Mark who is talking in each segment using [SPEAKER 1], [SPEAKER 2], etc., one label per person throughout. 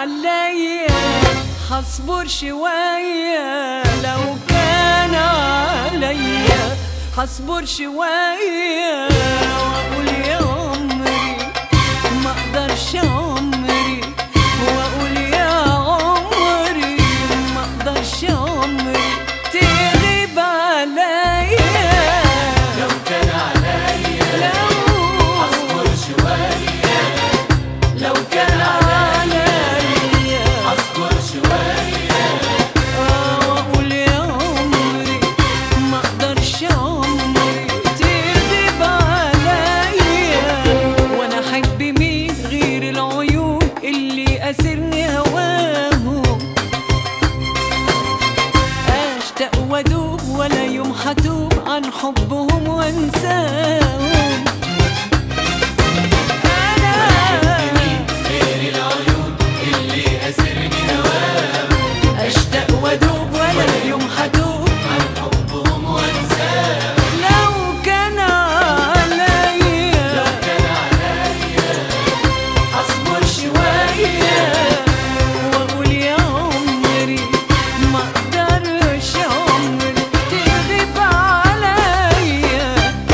[SPEAKER 1] عليا هصبر شوية لو كان عليا هصبر شوية وأقول يا عمري ما أقدرش عمري وأقول يا عمري ما أقدرش عمري تغيب عليا
[SPEAKER 2] لو كان عليا
[SPEAKER 1] لو
[SPEAKER 2] اصبر شوية لو كان
[SPEAKER 1] عليا
[SPEAKER 2] اصبر شوية
[SPEAKER 1] واقول يا عمري ما اقدرش عمري تغيب عليا وانا احب مين غير العيون اللي اسرني هواهم اشتاق وادوب ولا يوم هتوب عن حبهم وانساهم انا
[SPEAKER 2] غير العيون اللي أسرني هواهم
[SPEAKER 1] اشتاق وادوب ولا يوم هتوب
[SPEAKER 2] عن حبهم وانساهم
[SPEAKER 1] لو كان عليا
[SPEAKER 2] لو كان عليا
[SPEAKER 1] اصبر شوية واقول يا عمري ما اقدرش عمري تغيب عليا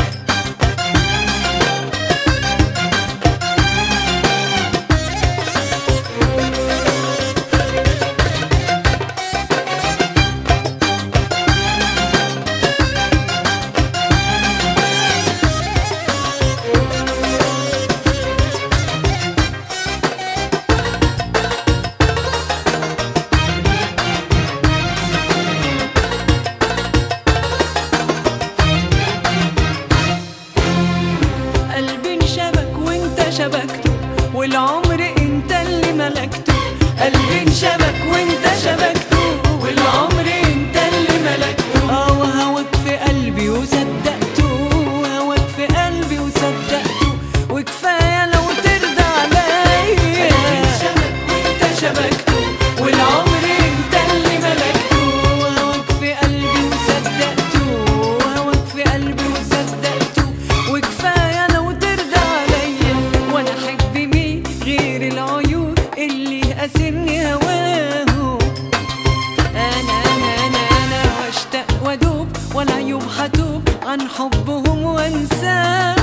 [SPEAKER 1] قلبي انشبك وانت شبكته والعمر انت اللي ملكته قلبي انشبك وانت شبكته والعمر انت اللي ملكته اه وهواك في قلبي وصدقته هواك في قلبي وصدقته وكفايه لو ترضى عليا وانت شبكته والعمر انت اللي ملكته وهواك في قلبي وصدقته وهواك في قلبي وصدقته وكفايه لو ترضى عليا وانا احب مين غير العيون اللي اسرني هواهم انا انا انا انا واشتاق وادوب ولا يوم هتوب عن حبهم وانساهم